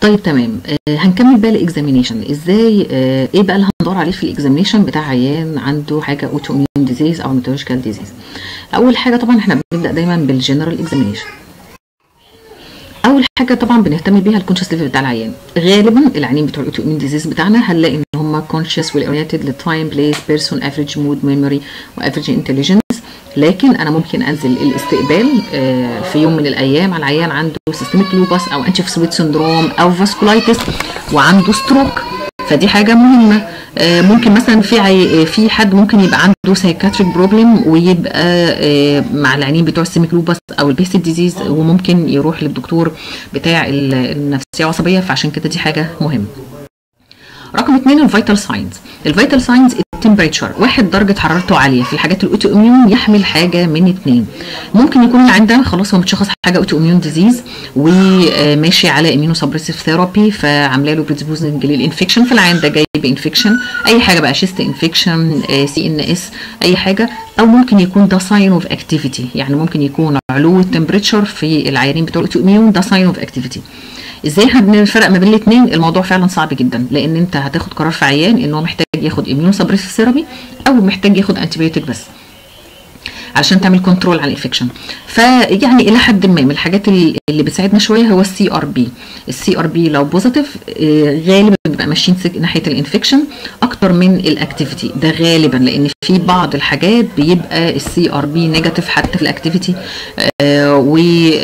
طيب تمام آه هنكمل بقى الاكزامينيشن ازاي آه ايه بقى اللي هندور عليه في الاكزامينيشن بتاع عيان عنده حاجه اوتو اميون ديزيز او ميتولوجيكال ديزيز اول حاجه طبعا احنا بنبدا دايما بالجنرال اكزامينيشن اول حاجه طبعا بنهتم بيها الكونشس ليفل بتاع العيان غالبا العيانين بتوع الاوتو اميون ديزيز بتاعنا هنلاقي ان هم كونشس والاورينتد لتايم بليس بيرسون افريج مود ميموري وافريج انتليجنس لكن انا ممكن انزل الاستقبال في يوم من الايام على عيان عنده سيستميك لوباس او انشيفسويت سندروم او فاسكولايتس وعنده ستروك فدي حاجه مهمه ممكن مثلا في عي... في حد ممكن يبقى عنده سايكاتريك بروبلم ويبقى مع العيانين بتوع السيميك لوباس او البيست ديزيز وممكن يروح للدكتور بتاع النفسيه العصبيه فعشان كده دي حاجه مهمه رقم اثنين الفيتال ساينز الفيتال ساينز التمبريتشر واحد درجه حرارته عاليه في الحاجات الاوتو اميون يحمل حاجه من اثنين ممكن يكون اللي عندنا خلاص هو متشخص حاجه اوتو اميون ديزيز وماشي على اميونو سبريسيف ثيرابي فعامله له بريدسبوزنج للانفكشن فالعيان ده جاي بانفكشن اي حاجه بقى شيست انفكشن سي ان اس اي حاجه او ممكن يكون ده ساين اوف اكتيفيتي يعني ممكن يكون علو التمبريتشر في العيانين بتوع الاوتو اميون ده ساين اوف اكتيفيتي ازاي هنفرق ما بين الاثنين الموضوع فعلا صعب جدا لان انت هتاخد قرار في عيان ان هو محتاج ياخد اميون سبريسيف ثيرابي او محتاج ياخد انتيبيوتيك بس علشان تعمل كنترول على الانفكشن فيعني الى حد ما من الحاجات اللي بتساعدنا شويه هو السي ار بي السي ار بي لو بوزيتيف غالبا بيبقى ماشيين ناحيه الانفكشن اكتر من الاكتيفيتي ده غالبا لان في بعض الحاجات بيبقى السي ار بي نيجاتيف حتى في الاكتيفيتي و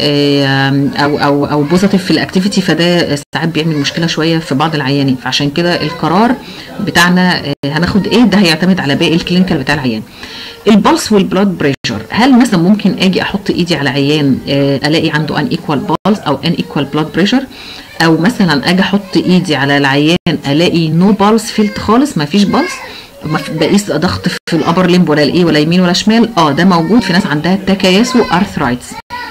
او او او بوزيتيف في الاكتيفيتي فده ساعات بيعمل مشكله شويه في بعض العيانين فعشان كده القرار بتاعنا هناخد ايه ده هيعتمد على باقي الكلينيكال بتاع العيان البلس والبلاد بريشر هل مثلا ممكن اجي احط ايدي على عيان الاقي عنده ان ايكوال بلس او ان ايكوال بلاد بريشر او مثلا اجي احط ايدي على العيان الاقي نو بالس فيلت خالص ما فيش بالس ما بقيس ضغط في الابر ليمب ولا الايه ولا يمين ولا شمال اه ده موجود في ناس عندها تكيسو ارثرايتس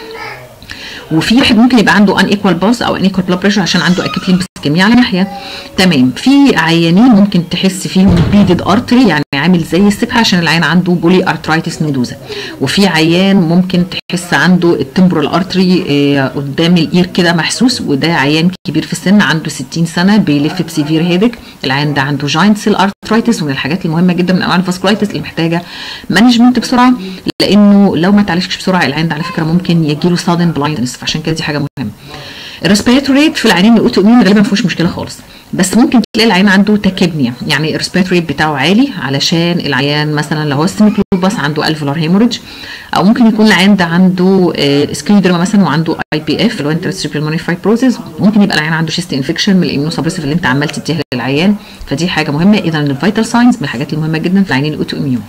وفي واحد ممكن يبقى عنده ان ايكوال بالس او ان ايكوال بلاد بريشر عشان عنده اكيد ليمبسكيميا على ناحيه تمام في عيانين ممكن تحس فيهم بيدد ارتري يعني عامل زي السبحه عشان العيان عنده بولي ارترايتس نودوزا وفي عيان ممكن تحس عنده التمبرال ارتري آه قدام الاير كده محسوس وده عيان كبير في السن عنده 60 سنه بيلف بسيفير هيدك العيان ده عنده جاينت سيل ارترايتس ومن الحاجات المهمه جدا من انواع الفاسكولايتس اللي محتاجه مانجمنت بسرعه لانه لو ما اتعالجش بسرعه العيان ده على فكره ممكن يجيله سادن بلايندنس فعشان كده دي حاجه مهمه الريسبيراتوري ريت في العيانين الاوتو اميون غالبا ما فيهوش مشكله خالص بس ممكن تلاقي العيان عنده تاكيبنيا يعني الريسبيراتوري ريت بتاعه عالي علشان العيان مثلا لو هو سيميك لوباس عنده الفولار هيموريدج او ممكن يكون العيان ده عنده سكليودرما مثلا وعنده اي بي اف اللي هو انترستيبيولموني فايبروزيس ممكن يبقى العيان عنده شيست انفكشن من الاميونو سبريسيف اللي انت عمال تديها للعيان فدي حاجه مهمه اذا الفيتال ساينز من الحاجات المهمه جدا في العيانين الاوتو اميون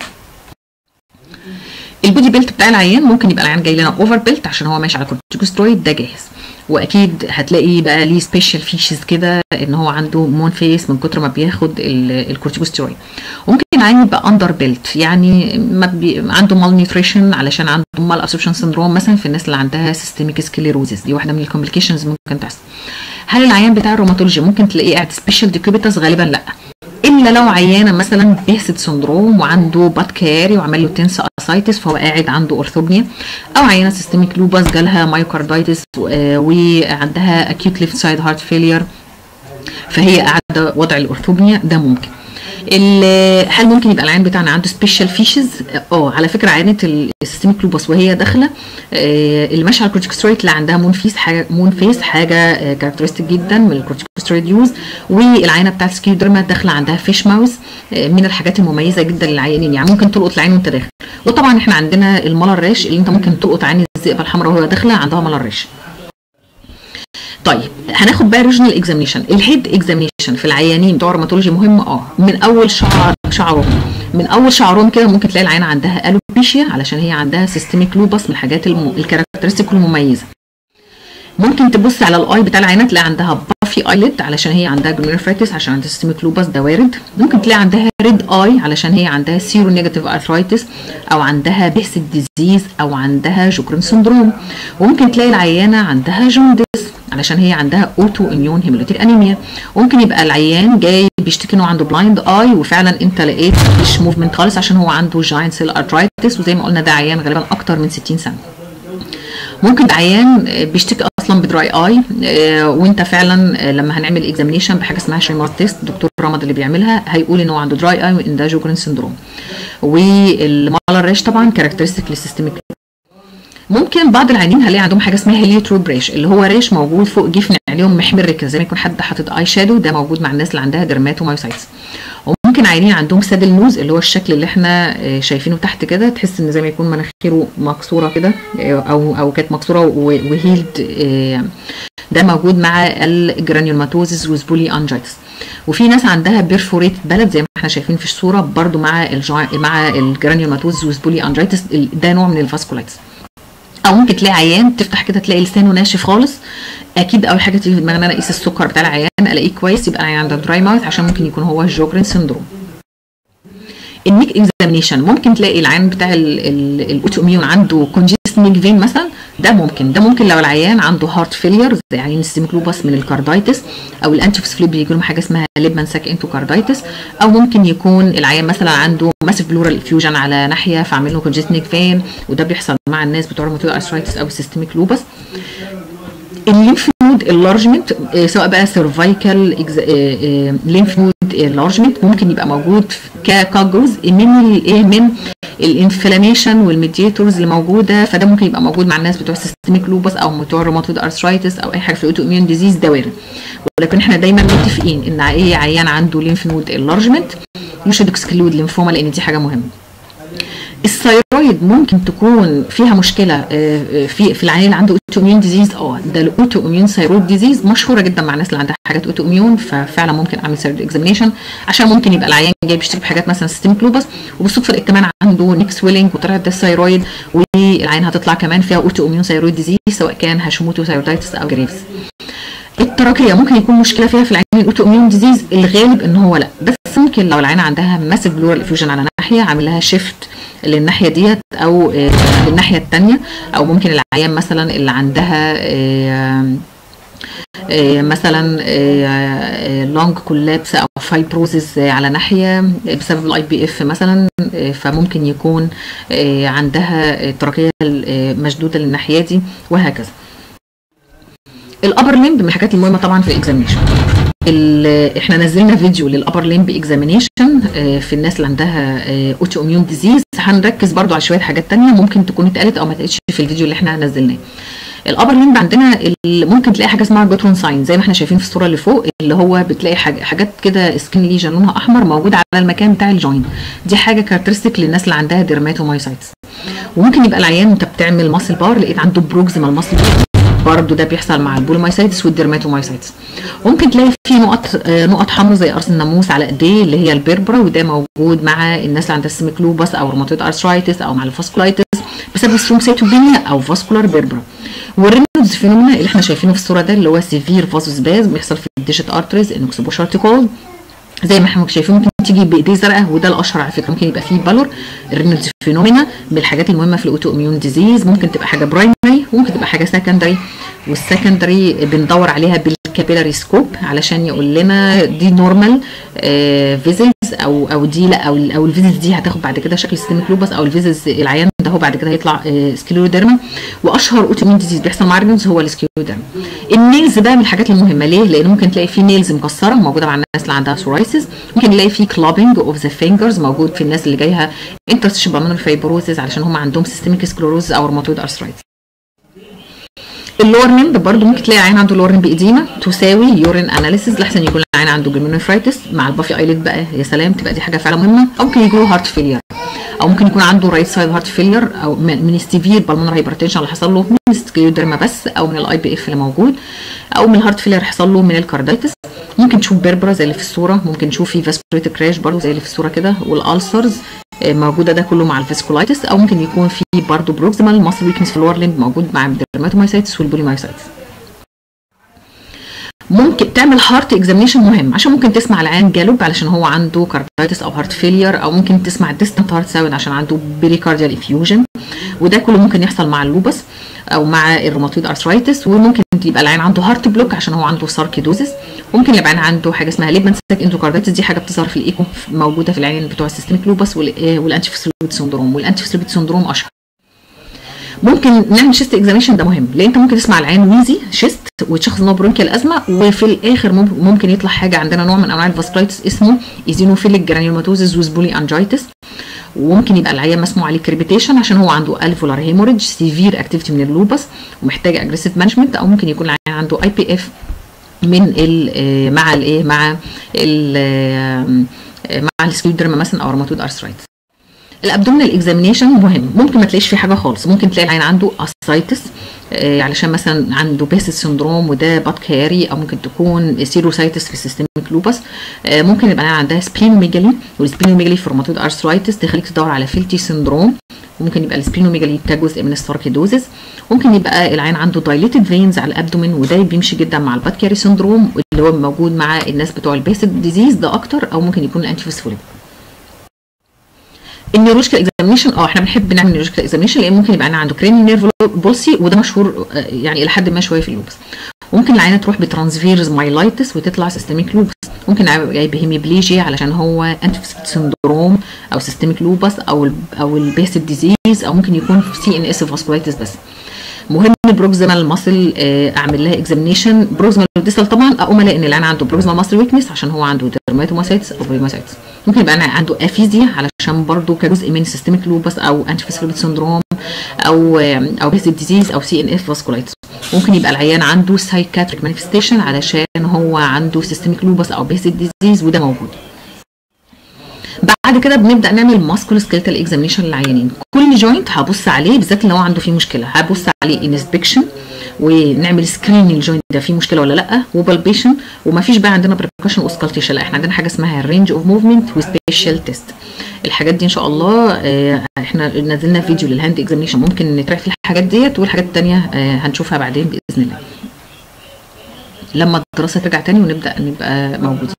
البودي بيلت بتاع العيان ممكن يبقى العيان جاي لنا اوفر بيلت عشان هو ماشي على كورتيكوسترويد ده جاهز واكيد هتلاقي بقى ليه سبيشال فيشز كده ان هو عنده مون فيس من كتر ما بياخد الكورتيكوسترويد وممكن العيان يبقى اندر بيلت يعني ما بي عنده مال نيوتريشن علشان عنده مال ابسوربشن سندروم مثلا في الناس اللي عندها سيستميك سكليروزيس دي واحده من الكومبليكيشنز ممكن تحصل هل العيان بتاع الروماتولوجي ممكن تلاقيه قاعد سبيشال ديكوبيتاس غالبا لا الا لو عيانه مثلا بيهست سندروم وعنده بات كاري وعمل له تنس اسايتس فهو قاعد عنده اورثوبنيا او عيانه سيستميك لوباس جالها مايوكاردايتس وعندها اكيوت ليفت سايد هارت فيلير فهي قاعده وضع الاورثوبنيا ده ممكن هل ممكن يبقى العيان بتاعنا عنده سبيشال فيشز اه على فكره عيانه السيستميك لوباس وهي داخله آه اللي ماشيه على الكورتيكوسترويد اللي عندها مون فيس حاجه مون فيس حاجه آه كاركترستيك جدا من الكورتيكوسترويد يوز والعينه بتاعت سكيودرما داخله عندها فيش ماوس آه من الحاجات المميزه جدا للعيانين يعني ممكن تلقط العين وانت داخل وطبعا احنا عندنا المالر ريش اللي انت ممكن تلقط عين الذئبه الحمراء وهي داخله عندها مالر ريش طيب هناخد بقى ريجنال اكزامينشن الهيد اكزامينشن في العيانين بتوع الروماتولوجي مهم اه من اول شعر شعرهم من اول شعرهم كده ممكن تلاقي العينه عندها الوبيشيا علشان هي عندها سيستميك لوبس من الحاجات الم... الكاركترستيك المميزه ممكن تبص على الاي بتاع العينه تلاقي عندها بافي ايلid علشان هي عندها جلوميرفرايتس عشان عندها سيستميك لوبس ده وارد ممكن تلاقي عندها ريد اي علشان هي عندها سيرو نيجاتيف ارثرايتس او عندها بيست ديزيز او عندها جوكرن سندروم وممكن تلاقي العيانه عندها جوندس علشان هي عندها اوتو اميون هيموليتيك انيميا ممكن يبقى العيان جاي بيشتكي انه عنده بلايند اي وفعلا انت لقيت مفيش موفمنت خالص عشان هو عنده جاينت سيل ارترايتس وزي ما قلنا ده عيان غالبا اكتر من 60 سنه ممكن عيان بيشتكي اصلا اصلا بدراي اي آه، وانت فعلا آه، لما هنعمل اكزامينيشن بحاجه اسمها شيمار تيست دكتور رمض اللي بيعملها هيقول ان هو عنده دراي اي وان ده جوجرين سندروم والمالر ريش طبعا كاركترستيك للسيستميك ممكن بعض العيانين هلاقي عندهم حاجه اسمها هيليوتروب ريش اللي هو ريش موجود فوق جفن عليهم محمر كده زي ما يكون حد حاطط اي شادو ده موجود مع الناس اللي عندها ديرماتومايوسايتس وممكن عيانين عندهم سادل نوز اللي هو الشكل اللي احنا آه، شايفينه تحت كده تحس ان زي ما يكون مناخيره مكسوره كده آه، او او كانت مكسوره و- وهيلد آه، ده موجود مع الجرانيوماتوزيس وسبولي انجيتس وفي ناس عندها بيرفوريت بلد زي ما احنا شايفين في الصوره برضو مع الجا... مع الجرانيوماتوزيس وسبولي انجيتس ده نوع من الفاسكولايتس او ممكن تلاقي عيان تفتح كده تلاقي لسانه ناشف خالص اكيد اول حاجه تيجي في دماغنا انا اقيس السكر بتاع العيان الاقيه كويس يبقى العيان عنده دراي ماوث عشان ممكن يكون هو الجوجرين سندروم النيك اكزامينيشن ممكن تلاقي العيان بتاع الاوتوميون عنده كونجستنج فين مثلا ده ممكن ده ممكن لو العيان عنده هارت فيلير زي عيان السيستميك لوبس من الكاردايتس او الانتيفوسفليب بيجي لهم حاجه اسمها ليبمان ساك انتوكاردايتس او ممكن يكون العيان مثلا عنده ماسيف بلورال افيوجن على ناحيه فعامل له كونجستنج فين وده بيحصل مع الناس بتوع روماتويد ارثرايتس او السيستميك لوبس الليمف نود انلارجمنت سواء بقى سيرفايكال ليمف نود انلارجمنت ممكن يبقى موجود ك- كجزء من الايه من الانفلاميشن والميدياتورز اللي موجوده فده ممكن يبقى موجود مع الناس بتوع السيستميك لوبس او بتوع روماتويد ارثرايتس او اي حاجه في الاوتو اميون ديزيز ده وارد ولكن احنا دايما متفقين ان اي عيان عنده ليمف نود انلارجمنت يشد اكسكلود ليمفوما لان دي حاجه مهمه الثيرويد ممكن تكون فيها مشكله آه، آه، في في العيان اللي عنده اوتو اميون ديزيز اه ده الاوتو اميون ثيرويد ديزيز مشهوره جدا مع الناس اللي عندها حاجات اوتو اميون ففعلا ممكن اعمل ثيرويد اكزامينيشن عشان ممكن يبقى العيان جاي بيشتكي بحاجات مثلا سيستميك لوبس وبالصدفه لقيت كمان عنده نيك سويلنج وطلعت ده الثيرويد والعيان هتطلع كمان فيها اوتو اميون ثيرويد ديزيز سواء كان هاشيموتو ثيرويدايتس او جريفز التراكيه ممكن يكون مشكله فيها في العين الاوتو اميون ديزيز الغالب ان هو لا بس ممكن لو العين عندها ماسيف بلورال افيوجن على ناحيه عامل لها شيفت للناحيه ديت او آه، للناحيه الثانيه او ممكن العيان مثلا اللي عندها آه، آه، مثلا لونج كولابس او فايبروزز على ناحيه بسبب الاي بي اف مثلا آه، فممكن يكون آه، عندها تراكيه آه، مشدوده للناحيه دي وهكذا الابر ليمب من الحاجات المهمه طبعا في الاكزامينشن ال- احنا نزلنا فيديو للابر ليمب اكزامينيشن في الناس اللي عندها اوتو اميون ديزيز هنركز برضو على شويه حاجات تانية ممكن تكون اتقالت او ما اتقالتش في الفيديو اللي احنا نزلناه الابر ليمب عندنا ال- ممكن تلاقي حاجه اسمها جوترون ساين زي ما احنا شايفين في الصوره اللي فوق اللي هو بتلاقي حاجة حاجات كده سكين ليجن لونها احمر موجود على المكان بتاع الجوين دي حاجه كاركترستيك للناس اللي عندها ديرماتومايسايتس وممكن يبقى العيان انت بتعمل ماسل بار لقيت عنده بروكسيمال ماسل برضه ده بيحصل مع البوليمايسايتس والديرماتومايسايتس ممكن تلاقي في نقط آه، نقط حمراء زي قرص الناموس على ايديه اللي هي البربرا وده موجود مع الناس اللي عندها سيستميك لوبس او روماتويد ارثرايتس او مع الفاسكولايتس بسبب سترومسيتوبينيا او فاسكولار بيربرا والرينودز فينومينا اللي احنا شايفينه في الصوره ده اللي هو سيفير فازوسباز بيحصل في الديجيت ارتريز انوكسبوشارتيكول زي ما احنا شايفين ممكن تيجي بايديه زرقاء وده الاشهر على فكره ممكن يبقى فيه بالور الرينولدز فينومينا من الحاجات المهمه في الاوتو اميون ديزيز ممكن تبقى حاجه برايمري وممكن تبقى حاجه سكندري والسكندري بندور عليها بالكابيلاري سكوب علشان يقول لنا دي نورمال فيزلز او او دي لا او او الفيزلز دي هتاخد بعد كده شكل سيستميك لوبس او الفيزلز العيان ده هو بعد كده هيطلع سكليوديرما واشهر اوتو اميون ديزيز بيحصل مع الرينولدز هو السكليوديرما النيلز بقى من الحاجات المهمه ليه؟ لان ممكن تلاقي في نيلز مكسره موجوده مع الناس اللي عندها سورايسيس ممكن نلاقي في كلابنج اوف ذا فينجرز موجود في الناس اللي جايها انترستيشن بالمونري فايبروزز علشان هم عندهم سيستميك سكلوروز او روماتويد ارثرايتس اللور لمب برضه ممكن تلاقي عين عنده لور لمب اديما تساوي يورين اناليسيز لحسن يكون العين عنده جلوميرونيفرايتس مع البافي ايليت بقى يا سلام تبقى دي حاجه فعلا مهمه او ممكن يجي له هارت فيلير او ممكن يكون عنده رايت سايد هارت فيلير او من من السيفير بالمونر هايبرتنشن اللي حصل له من السكليوديرما بس او من الاي بي اف اللي موجود او من الهارت فيلير حصل له من الكاردايتس ممكن تشوف بيربرا زي اللي في الصوره ممكن تشوف في فاسكوليت كراش برضه زي اللي في الصوره كده والالسرز موجوده ده كله مع الفاسكولايتس او ممكن يكون في برضه بروكسيمال ماسل ويكنس في اللور ليمب موجود مع الدرماتومايسايتس والبوليمايسايتس ممكن تعمل هارت اكزامينشن مهم عشان ممكن تسمع العيان جالوب علشان هو عنده كاردايتس او هارت فيلير او ممكن تسمع ديستنت هارت ساوند عشان عنده بيريكارديال افيوجن وده كله ممكن يحصل مع اللوبس او مع الروماتويد ارثرايتس وممكن يبقى العين عنده هارت بلوك عشان هو عنده ساركيدوزس ممكن يبقى العين عنده حاجه اسمها ليبمان ساك اندوكاردايتس دي حاجه بتظهر في الايكو موجوده في العين بتوع السيستميك لوبس والانتي سندروم والانتي سندروم اشهر ممكن نعمل شيست اكزاميشن ده مهم لان انت ممكن تسمع العين ويزي شيست وتشخص ان هو برونكيال ازمه وفي الاخر ممكن يطلع حاجه عندنا نوع من انواع الفاسكولايتس اسمه ايزينوفيليك جرانيوماتوزيس وزبولي انجايتس وممكن يبقى العيان مسموع عليه كريبيتيشن عشان هو عنده الفولار هيموريدج سيفير اكتيفيتي من اللوبس ومحتاج اجريسيف مانجمنت او ممكن يكون العيان عنده اي بي اف من ال مع الايه مع ال مع السكيودرما مثلا او روماتويد ارثرايتس الابدومينال اكزامينيشن مهم ممكن ما تلاقيش فيه حاجه خالص ممكن تلاقي العين عنده اسايتس آه علشان مثلا عنده بيسس سندروم وده باد كاري او ممكن تكون سيروسايتس في السيستميك لوبس آه ممكن يبقى عندها سبلينوميجالي والسبلينوميجالي في روماتويد ارثرايتس تخليك تدور على فيلتي سندروم وممكن يبقى السبلينوميجالي كجزء من الساركيدوزيس ممكن يبقى العين عنده دايليتد فينز على الابدومين وده بيمشي جدا مع الباد كاري سندروم اللي هو موجود مع الناس بتوع البيسد ديزيز ده اكتر او ممكن يكون الانتيفوسفوليك النيورولوجيكال اكزامينشن اه احنا بنحب نعمل نيورولوجيكال اكزامينشن لان ممكن يبقى عنده كريني نيرف بولسي وده مشهور يعني الى حد ما شويه في اللوبس ممكن العينه تروح بترانسفيرز مايلايتس وتطلع سيستميك لوبس ممكن جاي بهيميبليجيا علشان هو انتيفسكت سندروم او سيستميك لوبس او ال او البيسد ديزيز او ممكن يكون سي ان اس فاسكولايتس بس مهم بروكسيمال ماسل اعمل لها اكزامينيشن بروكسيمال ديستال طبعا اقوم الاقي ان العين عنده بروكسيمال ماسل ويكنس عشان هو عنده ديرماتوماسيتس او بريماسيتس ممكن يبقى انا عنده افيزيا علشان برضو كجزء من سيستميك لوبس او انتيفاسكوليت سندروم او او بيسد ديزيز او سي ان اف فاسكولايتس ممكن يبقى العيان عنده سايكاتريك مانيفستيشن علشان هو عنده سيستميك لوبس او بيسد ديزيز وده موجود بعد كده بنبدا نعمل ماسكول سكيلتال اكزامينشن للعيانين كل جوينت هبص عليه بالذات لو عنده فيه مشكله هبص عليه انسبكشن ونعمل سكرين الجوينت ده فيه مشكله ولا لا وبالبيشن وما فيش بقى عندنا بريكوشن اوسكالتيشن لا احنا عندنا حاجه اسمها رينج اوف موفمنت وسبيشال تيست الحاجات دي ان شاء الله احنا نزلنا فيديو للهاند اكزامينشن ممكن نتراك في الحاجات ديت والحاجات الثانيه هنشوفها بعدين باذن الله لما الدراسه ترجع تاني ونبدا نبقى موجودين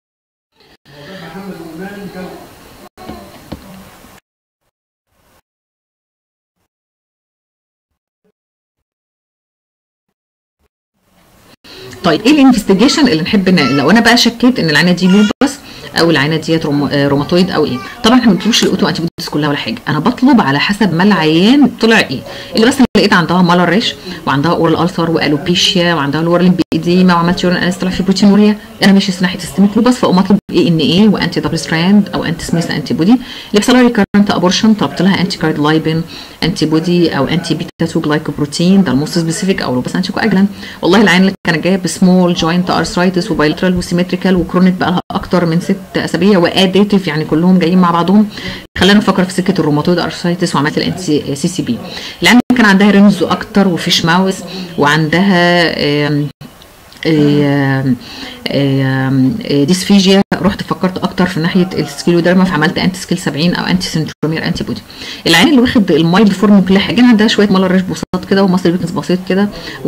طيب ايه الانفستيجيشن اللي نحب لو انا بقى شكيت ان العينه دي لوبس او العينه ديت روماتويد او ايه طبعا احنا ما بنطلبش الاوتو انتي بوديز كلها ولا حاجه انا بطلب على حسب ما العيان طلع ايه اللي بس لقيت عندها مالر ريش وعندها اورال الثر والوبيشيا وعندها لورال بيديما وعملت يورين انس طلع في بروتينوريا انا ماشي ناحيه السيستميك لوبس فاقوم اطلب اي ان ايه وانتي دبل ستراند او انتي سميث انتي بودي اللي بيحصل لها ريكارنت ابورشن طلبت لها انتي كارد لايبن انتي بودي او انتي بيتا 2 جلايكوبروتين ده الموست سبيسيفيك او لوبس انتي كواجلان والله العين اللي كانت جايه بسمول جوينت ارثرايتس وبايلترال وسيمتريكال وكرونيك بقى لها اكتر من ست اسابيع واديتيف يعني كلهم جايين مع بعضهم خلينا نفكر في سكه الروماتويد ارثرايتس وعملت الانتي سي سي بي العين كان عندها رمز اكتر وفيش ماوس وعندها آم آم آم ديسفيجيا رحت فكرت اكتر في ناحيه السكيلوديرما فعملت انتي سكيل 70 او انتي سنترومير انتي بودي العين اللي واخد المايلد فورم كلها حاجه عندها شويه مالر ريش بساط كده ومصل ويكنس بسيط كده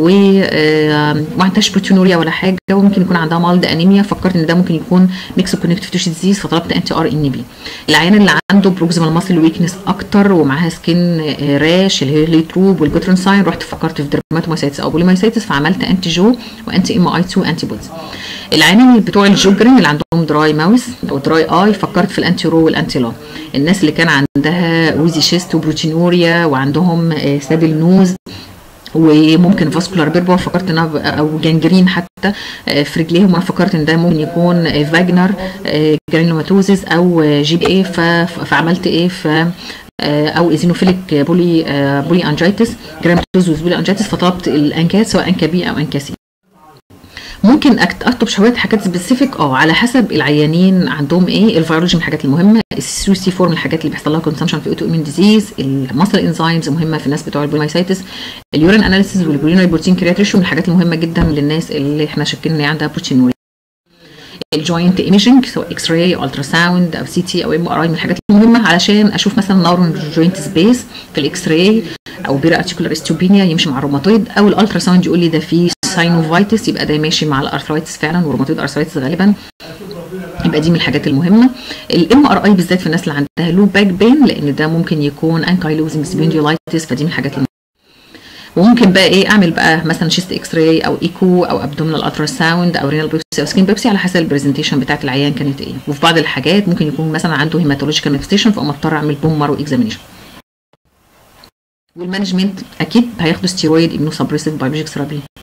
وما عندهاش بروتينوريا ولا حاجه وممكن يكون عندها مالد انيميا فكرت ان ده ممكن يكون ميكس كونكتيف تيشو ديزيز فطلبت انتي ار ان بي العيان اللي عنده بروكسيمال ماسل ويكنس اكتر ومعاها سكين راش الهيرلي تروب والجوترن ساين رحت فكرت في ديرماتومايسيتس او بوليمايسيتس فعملت انتي جو وانتي ام اي 2 انتي بوديز العيانين بتوع الجوجرين اللي عندهم دراي ماوس او دراي اي فكرت في الانتي رو والانتي لا الناس اللي كان عندها ويزي شيست وبروتينوريا وعندهم سادل نوز وممكن فاسكولار بيربور فكرت انها او جانجرين حتى في رجليهم وانا فكرت ان ده ممكن يكون فاجنر جرانيوماتوزيس او جي بي اي فعملت ايه ف او ايزينوفيليك بولي بولي انجيتس جرانيوماتوزيس بولي انجيتس فطلبت الانكات سواء انكا بي او انكا سي ممكن اكتب شويه حاجات سبيسيفيك اه على حسب العيانين عندهم ايه الفيرولوجي من الحاجات المهمه السي سي 4 من الحاجات اللي بيحصل لها كونسامشن في اوتو امين ديزيز المصل انزيمز مهمه في الناس بتوع البوليمايسيتس اليورين اناليسيز والبولينري بروتين كرياتريشن من الحاجات المهمه جدا للناس اللي احنا شاكين ان عندها بروتينوريا الجوينت ايميجنج سواء اكس راي او الترا ساوند او سي تي او ام ار اي من الحاجات المهمه علشان اشوف مثلا نورون جوينت سبيس في الاكس راي او بيرا ارتيكولار استوبينيا يمشي مع الروماتويد او الالترا ساوند يقول لي ده في ساينوفايتس يبقى ده ماشي مع الارثرايتس فعلا والروماتويد ارثرايتس غالبا يبقى دي من الحاجات المهمه الام ار اي بالذات في الناس اللي عندها لو باك بين لان ده ممكن يكون انكايلوزنج سبينديولايتس فدي من الحاجات المهمة. وممكن بقى ايه اعمل بقى مثلا شيست اكس راي او ايكو او ابدومينال الترا ساوند او رينال بيبسي او سكين بيبسي على حسب البرزنتيشن بتاعت العيان كانت ايه وفي بعض الحاجات ممكن يكون مثلا عنده هيماتولوجيكال مانيفستيشن فاقوم اضطر اعمل بوم مارو اكزامينيشن والمانجمنت اكيد هياخدوا ستيرويد امينو سبريسيف بايولوجيك ثيرابي